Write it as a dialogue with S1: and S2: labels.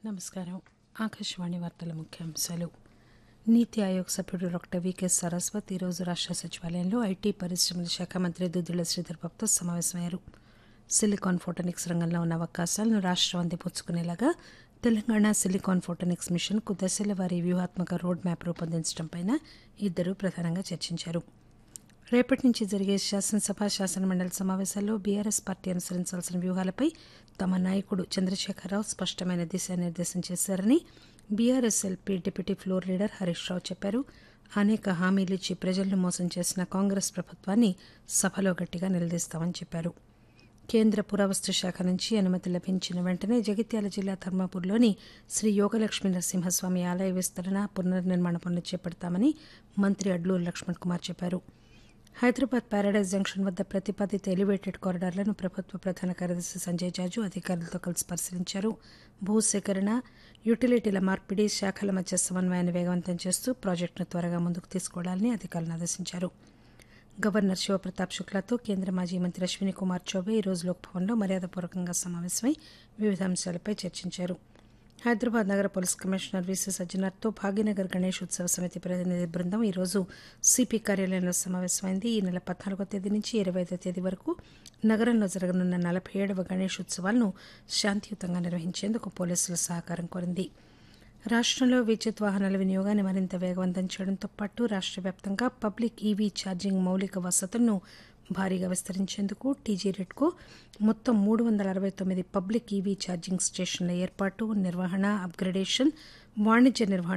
S1: నమస్కారం ఆకాశవాణి వార్తల ముఖ్యాంశాలు నీతి ఆయోగ్ సభ్యుడు డాక్టర్ వికే సరస్వత్ ఈరోజు రాష్ట్ర సచివాలయంలో ఐటీ పరిశ్రమల శాఖ మంత్రి దుద్దిళ్ల శ్రీధర్ బాబుతో సమావేశమయ్యారు సిలికాన్ ఫోటోనిక్స్ రంగంలో ఉన్న అవకాశాలను రాష్ట్రం అందిపుచ్చుకునేలాగా తెలంగాణ సిలికాన్ ఫోటోనిక్స్ మిషన్కు దశల వారీ వ్యూహాత్మక రోడ్ మ్యాప్ రూపొందించడంపై ఇద్దరు ప్రధానంగా చర్చించారు రేపటి నుంచి జరిగే శాసనసభ శాసనమండలి సమావేశాల్లో బీఆర్ఎస్ పార్టీ అనుసరించాల్సిన వ్యూహాలపై తమ నాయకుడు చంద్రశేఖరరావు స్పష్టమైన దిశానిర్దేశం చేశారని BRS LP deputy floor leader Harish Rao చెప్పారు అనేక హామీలు ఇచ్చి ప్రజలను మోసం చేసిన కాంగ్రెస్ ప్రభుత్వాన్ని సభలో గట్టిగా నిలదీస్తామని చెప్పారు కేంద్ర పురావస్తు శాఖ నుంచి అనుమతి లభించిన వెంటనే జగిత్యాల జిల్లా ధర్మాపూర్లోని శ్రీ యోగలక్ష్మీ నరసింహస్వామి ఆలయ విస్తరణ పునర్నిర్మాణ పనులు చేపడతామని మంత్రి అడ్లూరు లక్ష్మణ్ కుమార్ చెప్పారు హైదరాబాద్ ప్యారడైజ్ జంక్షన్ వద్ద ప్రతిపాదిత ఎలివేటెడ్ కారిడార్లను ప్రభుత్వ ప్రధాన కార్యదర్శి సంజయ్ జాజు అధికారులతో కలిసి పరిశీలించారు భూసేకరణ యుటిలిటీల మార్పిడి శాఖల మధ్య సమన్వయాన్ని వేగవంతం చేస్తూ ప్రాజెక్టును త్వరగా ముందుకు తీసుకువెళ్లాలని అధికారులను ఆదేశించారు గవర్నర్ శివప్రతాప్ శుక్లాతో కేంద్ర మాజీ మంత్రి అశ్విని కుమార్ చౌబే ఈరోజు లోక్భవన్లో మర్యాదపూర్వకంగా సమావేశమై వివిధ అంశాలపై చర్చించారు హైదరాబాద్ నగర పోలీస్ కమిషనర్ విసి సజ్జనార్తో భాగ్యనగర్ గణేష్ ఉత్సవ సమితి ప్రతినిధి బృందం ఈరోజు సిపి కార్యాలయంలో సమావేశమైంది ఈ నెల పద్నాలుగో తేదీ నుంచి ఇరవై ఐదో తేదీ వరకు నగరంలో జరగనున్న నలభై ఏడవ గణేష్ ఉత్సవాలను శాంతియుతంగా నిర్వహించేందుకు పోలీసుల సహకారం కోరింది రాష్టంలో విద్యుత్ వాహనాల వినియోగాన్ని మరింత వేగవంతం చేయడంతో పాటు రాష్ట్ర వ్యాప్తంగా పబ్లిక్ ఈవీ ఛార్జింగ్ మౌలిక వసతులను భారీగా విస్తరించేందుకు టీజీ రెడ్కో మొత్తం మూడు వందల అరవై తొమ్మిది పబ్లిక్ ఈవీ ఛార్జింగ్ స్టేషన్ల ఏర్పాటు నిర్వహణ అప్గ్రేడేషన్ వాణిజ్య నిర్వహణ